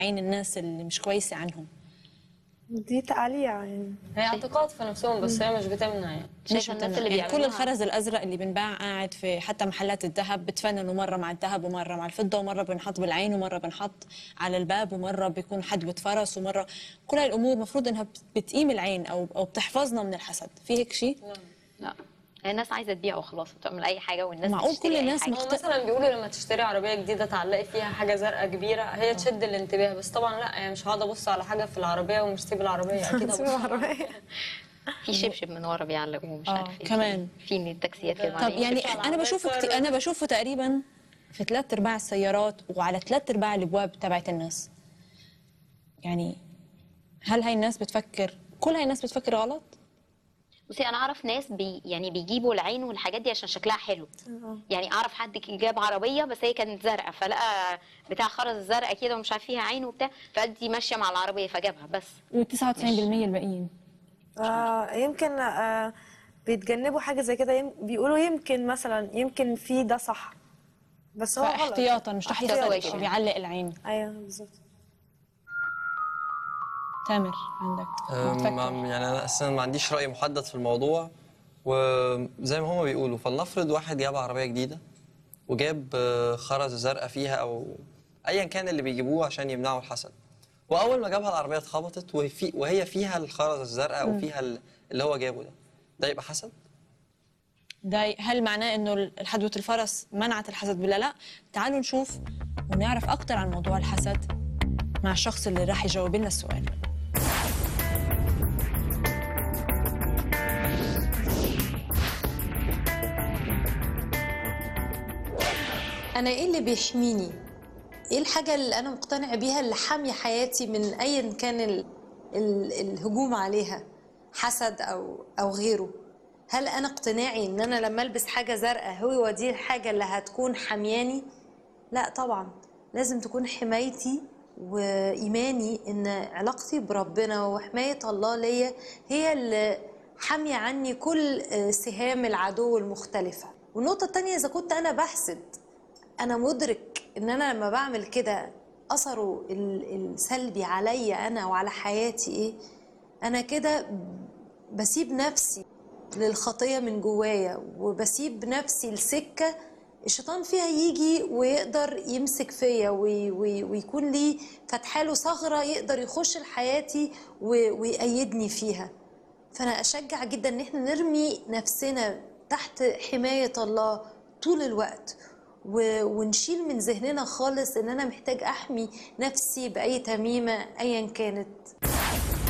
عين الناس اللي مش كويسه عنهم دي تعالية يعني هي اعتقاد في نفسهم بس هي مش بتمنع يعني شايفه الناس اللي يعني كل بيعملوها الخرز الازرق اللي بنباع قاعد في حتى محلات الذهب بتفننوا مره مع الذهب ومره مع الفضه ومره بنحط بالعين ومره بنحط على الباب ومره بيكون حدوه فرس ومره كل هاي الامور المفروض انها بت- بتقيم العين او او بتحفظنا من الحسد في هيك شيء لا هي الناس عايزه تبيع وخلاص وتعمل اي حاجه والناس معقول بتشتري كل أي الناس حاجة. مخ- هو مثلا بيقولوا لما تشتري عربيه جديده تعلقي فيها حاجه زرقاء كبيره هي تشد الانتباه بس طبعا لا يعني مش هقعد ابص على حاجه في العربيه ومش سيب العربيه اكيد هبص في شبشب من ورا بيعلقوه مش آه، عارف ايه كمان. في من التاكسيات كده طب معلقين يعني شبشب. انا بشوفه كتير انا بشوفه تقريبا في ثلاث ارباع السيارات وعلى ثلاث ارباع الابواب تبعت الناس يعني هل هاي الناس بتفكر كل هاي الناس بتفكر غلط بصي انا اعرف ناس بي يعني بيجيبوا العين والحاجات دي عشان شكلها حلو يعني اعرف حد ك- جاب عربيه بس هي كانت زرقاء فلقى بتاع خرز الزرقاء كده ومش عارف فيها عين وبتاع فقال دي ماشيه مع العربيه فجابها بس و99% الباقيين آه يمكن آه بيتجنبوا حاجة زي كده يم بيقولوا يمكن مثلا يمكن في ده صح بس هو غلط احتياطا مش احتياطاً تحت كده. بيعلق العين ايوه بالظبط تامر عندك أم، بتفكر. ما- يعني انا اصلا ما عنديش راي محدد في الموضوع وزي ما هما بيقولوا فلنفرض واحد جاب عربيه جديده وجاب آه، خرز زرقاء فيها او ايا كان اللي بيجيبوه عشان يمنعوا الحسد واول ما جابها العربيه اتخبطت وفي وهي فيها الخرز الزرقاء وفيها ال- اللي هو جابه ده ده يبقى حسد ده هل معناه انه الحدوة الفرس منعت الحسد ولا لا تعالوا نشوف ونعرف اكثر عن موضوع الحسد مع الشخص اللي راح يجاوب لنا السؤال انا ايه اللي بيحميني ايه الحاجه اللي انا مقتنعه بيها اللي حاميه حياتي من ايا كان ال... ال... الهجوم عليها حسد او او غيره هل انا اقتناعي ان انا لما البس حاجه زرقاء هو دي الحاجه اللي هتكون حمياني لا طبعا لازم تكون حمايتي وايماني ان علاقتي بربنا وحمايه الله ليا هي اللي حاميه عني كل آه، سهام العدو المختلفه والنقطه الثانيه اذا كنت انا بحسد انا مدرك ان انا لما بعمل كده اثره ال- السلبي عليا انا وعلى حياتي ايه انا كده بسيب نفسي للخطيه من جوايا وبسيب نفسي لسكه الشيطان فيها يجي ويقدر يمسك فيا وي وي ويكون لي فتحاله ثغره يقدر يخش لحياتي و- ويأيدني فيها فانا اشجع جدا ان احنا نرمي نفسنا تحت حمايه الله طول الوقت و- ونشيل من ذهننا خالص ان انا محتاج احمي نفسي باي تميمه ايا كانت